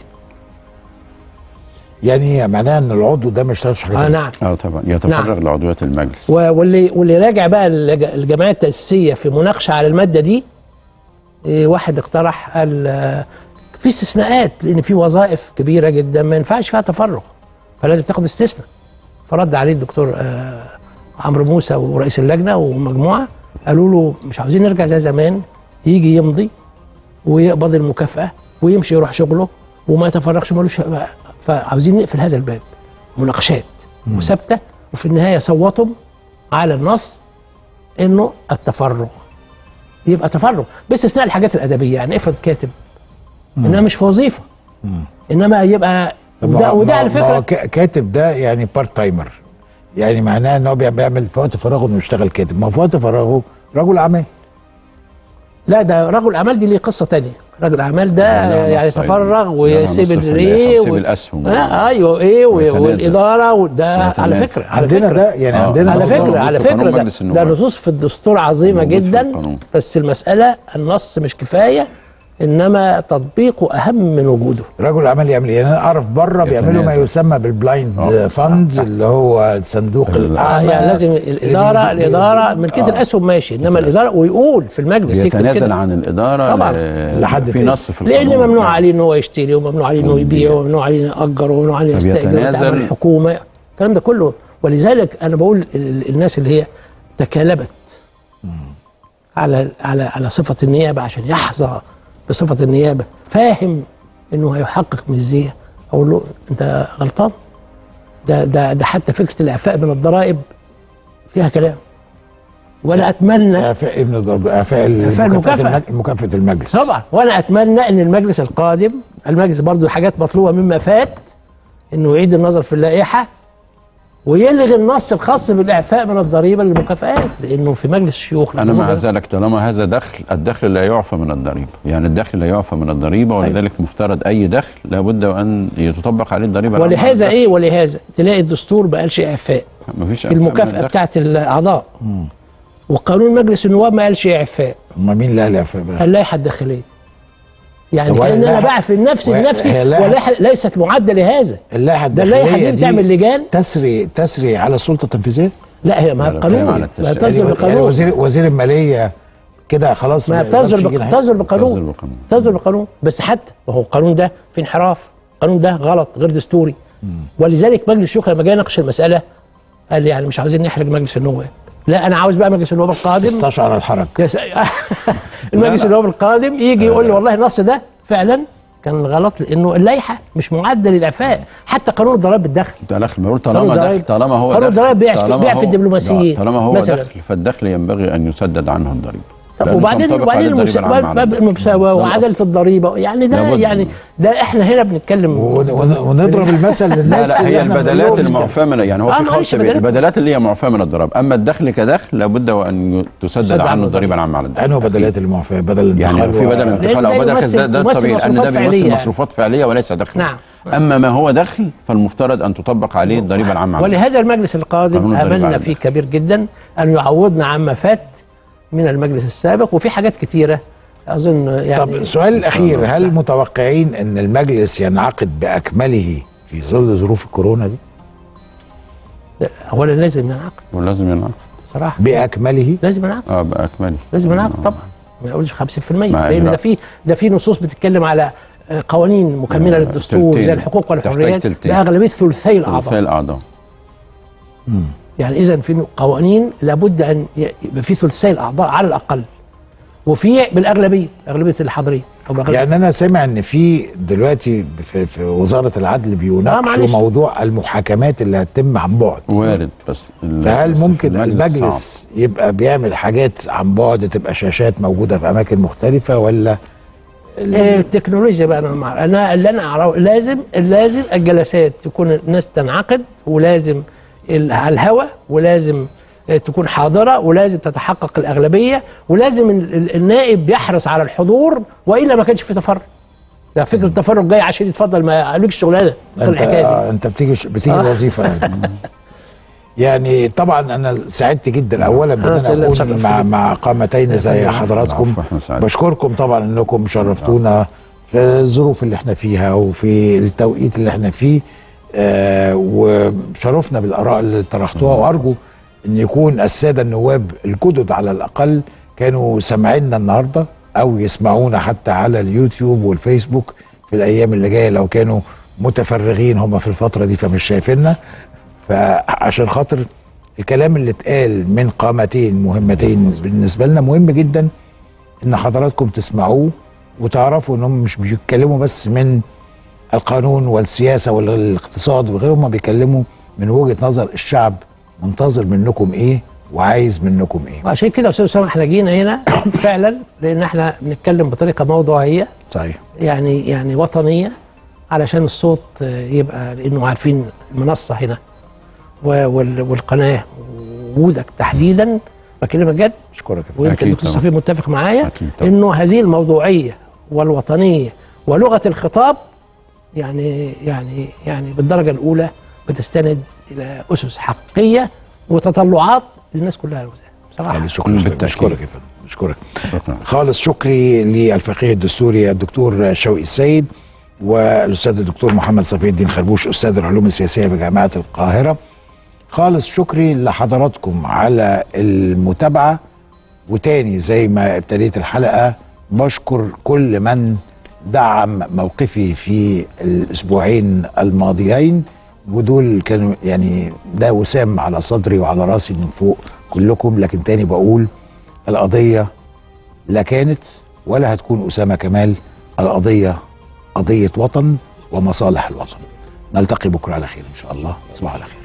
يعني معناها ان العضو ده ما يشتغلش حاجه اه تانية. نعم اه طبعا يتفرغ نعم. لعضويه المجلس و- واللي واللي راجع بقى الج- الجمعيه التاسيسيه في مناقشه على الماده دي إيه، واحد اقترح قال آه، في استثناءات لان في وظائف كبيره جدا ما ينفعش فيها تفرغ فلازم تاخد استثناء فرد عليه الدكتور آه، عمرو موسى ورئيس اللجنه ومجموعه قالوا له مش عاوزين نرجع زي زمان يجي يمضي ويقبض المكافاه ويمشي يروح شغله وما يتفرغش ملوش فعاوزين نقفل هذا الباب مناقشات وثابته وفي النهايه صوتوا على النص انه التفرغ يبقى تفرغ باستثناء الحاجات الادبيه يعني افرض كاتب انها مش في وظيفه انما يبقى ما وده, هو- وده ما على هو- ما هو فكره ك- كاتب ده يعني بارت تايمر يعني معناه ان هو بيع- بيعمل في وقت فراغه انه يشتغل كاتب ما هو في وقت فراغه رجل اعمال لا ده رجل اعمال دي ليه قصه تانية رجل اعمال ده لا، لا، يعني نص أيوة. يتفرغ لا، ويسيب نص في الريه اللائحة، ويسيب و- الأسهم. آه ايوه ايه و- ويتنازل. والاداره وده على ويتنازل. فكره على عندنا فكره ده يعني آه. عندنا على موجود فكره على في قانون فكره ده, مجلس ده النواب. نصوص في الدستور عظيمه موجود في جدا القانون. بس المساله النص مش كفايه انما تطبيقه اهم من وجوده رجل اعمال يعمل ايه؟ يعني انا اعرف بره بيعملوا ما يتنازل. يسمى بالبلايند آه. فاند اللي هو الصندوق ال- آه الاعمى يعني لازم اللي الاداره بي- بي- الاداره ملكيه آه. الاسهم ماشي انما الاداره ويقول في المجلس يكتب يتنازل كده عن الاداره طبعا. ل- لحد في تاني. نص في لان القانون ممنوع يعني. عليه ان هو يشتري وممنوع عليه انه يبيع ويبيع. وممنوع عليه ياجر وممنوع عليه طب يستاجر يتنازل. ويتعامل الحكومه الكلام ده كله ولذلك انا بقول ال- ال- الناس اللي هي تكالبت على على على صفه النيابه عشان يحظى بصفه النيابه فاهم انه هيحقق مزيه اقول له انت غلطان ده ده ده حتى فكره الاعفاء من الضرائب فيها كلام ولا اتمنى اعفاء ابن الضرب اعفاء إعفاء مكافاه المكافأة. المج- مكافاه المجلس طبعا وانا اتمنى ان المجلس القادم المجلس برضو حاجات مطلوبه مما فات انه يعيد النظر في اللائحه ويلغي النص الخاص بالاعفاء من الضريبه للمكافآت لانه في مجلس الشيوخ انا مع لما ذلك طالما هذا دخل الدخل لا يعفى من الضريبه يعني الدخل لا يعفى من الضريبه ولذلك مفترض اي دخل لابد ان يتطبق عليه الضريبه العامة على ولهذا الدخل. ايه ولهذا تلاقي الدستور ما قالش اعفاء مفيش في أعفاء من المكافاه الدخل. بتاعت الاعضاء وقانون مجلس النواب ما قالش اعفاء ما مين اللي قال اعفاء بقى؟ اللائحه الداخليه يعني هو كان انا اللائحة- بعفي النفس وهي- بنفسي هي اللائحة- ولائحه ليست معده لهذا اللائحه ده اللائحه الداخليه دي بتعمل لجان تسري تسري على السلطه التنفيذيه لا هي ما لا، لا، بتكلم قانون على ما التشريع. بتصدر يعني, يعني بقانون وزير وزير الماليه كده خلاص ما يقدرش بتصدر يجي بق- ناحية. بتصدر تصدر بقانون بقانون. تصدر بقانون بس حتى ما هو القانون ده في انحراف القانون ده غلط غير دستوري ولذلك مجلس الشيوخ لما جه يناقش المساله قال لي يعني مش عاوزين نحرج مجلس النواب لا انا عاوز بقى مجلس النواب القادم استشعر الحرج يس- المجلس لا. النواب القادم يجي يقول لي والله النص ده فعلا كان غلط لانه اللائحه مش معده للاعفاء حتى قانون الضرائب بالدخل ده دخل بقول قانون طالما الضرايب- دخل طالما هو قانون دخل الضرايب بيعفي- طالما بيعفي هو- الدبلوماسيين طالما هو مثلاً. دخل فالدخل ينبغي ان يسدد عنه الضريبه طب لأنه وبعدين تنطبق وبعدين عليه الضريبة العامة على المساواة الدخل. المساواة ده وعدالة الأصل. الضريبة يعني ده لابد. يعني ده احنا هنا بنتكلم ون- ون- ونضرب المثل لا للناس لا اللي هي احنا البدلات بنقولهم. المعفاه من يعني هو آه، في معلش، خلط بين بدلات. البدلات اللي هي معفاه من الضرائب اما الدخل كدخل لابد وان تسدد تسدد عنه عنه الضريبه الضريبة. العامه على الدخل انه بدلات المعفاه بدل يعني الانتقال في و- بدل انتقال او لأن ده بدل يمثل- ده, ده يمثل الطبيعي لان ده مصروفات فعلية بيمثل يعني. مصروفات فعليه وليس دخل نعم. اما ما هو دخل فالمفترض ان تطبق عليه الضريبه العامه على الدخل. ولهذا المجلس القادم قانون الضريبة املنا على فيه الدخل. كبير جدا ان يعوضنا عما فات من المجلس السابق وفي حاجات كتيره اظن يعني طب السؤال الاخير هل متوقعين ان المجلس ينعقد باكمله في ظل ظروف الكورونا دي اولا لازم ينعقد ولازم ينعقد صراحه باكمله لازم ينعقد اه باكمله لازم ينعقد طبعا ما يقولش 50% ما لان لا. ده في ده في نصوص بتتكلم على آه، قوانين مكمله آه، للدستور تلتين. زي الحقوق تحتاج والحريات تلتين. باغلبيه ثلثي ثلثي الاعضاء الاعضاء يعني اذا في قوانين لابد ان ي- يبقى في ثلثي الاعضاء على الاقل وفي بالاغلبيه اغلبيه الحاضرين او بأغلبية يعني انا سامع ان في دلوقتي في, في وزاره العدل بيناقشوا معلش. موضوع المحاكمات اللي هتتم عن بعد وارد بس ال- فهل بس ممكن المجلس المجلس يبقى بيعمل حاجات عن بعد تبقى شاشات موجوده في اماكن مختلفه ولا آه، التكنولوجيا بقى انا مع انا اللي انا اعرفه لازم لازم الجلسات تكون الناس تنعقد ولازم ال- على الهوا ولازم آه، تكون حاضره ولازم تتحقق الاغلبيه ولازم ال- ال- النائب يحرص على الحضور والا ما كانش في تفرق ده فكره التفرق جاي عشان يتفضل ما قالوش شغلانه في انت الحكايه آه دي انت بتيجي بتيجي آه. الوظيفه يعني. يعني طبعا انا سعدت جدا اولا بان أنا انا اللي اكون اتشرفت مع بيك. مع قامتين زي حضراتكم العفو، إحنا سعداء. بشكركم طبعا انكم شرفتونا في الظروف اللي احنا فيها وفي التوقيت اللي احنا فيه آه وشرفنا بالاراء اللي طرحتوها وارجو ان يكون الساده النواب الجدد على الاقل كانوا سامعيننا النهارده او يسمعونا حتى على اليوتيوب والفيسبوك في الايام اللي جايه لو كانوا متفرغين هم في الفتره دي فمش شايفيننا فعشان خاطر الكلام اللي اتقال من قامتين مهمتين بالنسبه لنا مهم جدا ان حضراتكم تسمعوه وتعرفوا انهم مش بيتكلموا بس من القانون والسياسه والاقتصاد وغيره هم بيتكلموا من وجهه نظر الشعب منتظر منكم ايه وعايز منكم ايه وعشان كده يا استاذ اسامه احنا جينا هنا فعلا لان احنا بنتكلم بطريقه موضوعيه صحيح يعني يعني وطنيه علشان الصوت آه، يبقى لانه عارفين المنصه هنا و- وال- والقناه وجودك تحديدا بكلمك جد اشكرك يا فندم. ويمكن أكيد الدكتور طبعا. صفي متفق معايا أكيد طبعا. انه هذه الموضوعيه والوطنيه ولغه الخطاب يعني يعني يعني بالدرجه الاولى بتستند الى اسس حقيقيه وتطلعات للناس كلها بصراحه يعني شكرا لك. بالتأكيد. بشكرك يا فندم بشكرك شكرا خالص شكري للفقيه الدستوري الدكتور شوقي السيد والاستاذ الدكتور محمد صفي الدين خربوش استاذ العلوم السياسيه بجامعه القاهره خالص شكري لحضراتكم على المتابعه وتاني زي ما ابتديت الحلقه بشكر كل من دعم موقفي في الاسبوعين الماضيين ودول كانوا يعني ده وسام على صدري وعلى راسي من فوق كلكم لكن تاني بقول القضيه لا كانت ولا هتكون اسامه كمال القضيه قضيه وطن ومصالح الوطن نلتقي بكره على خير ان شاء الله تصبحوا على خير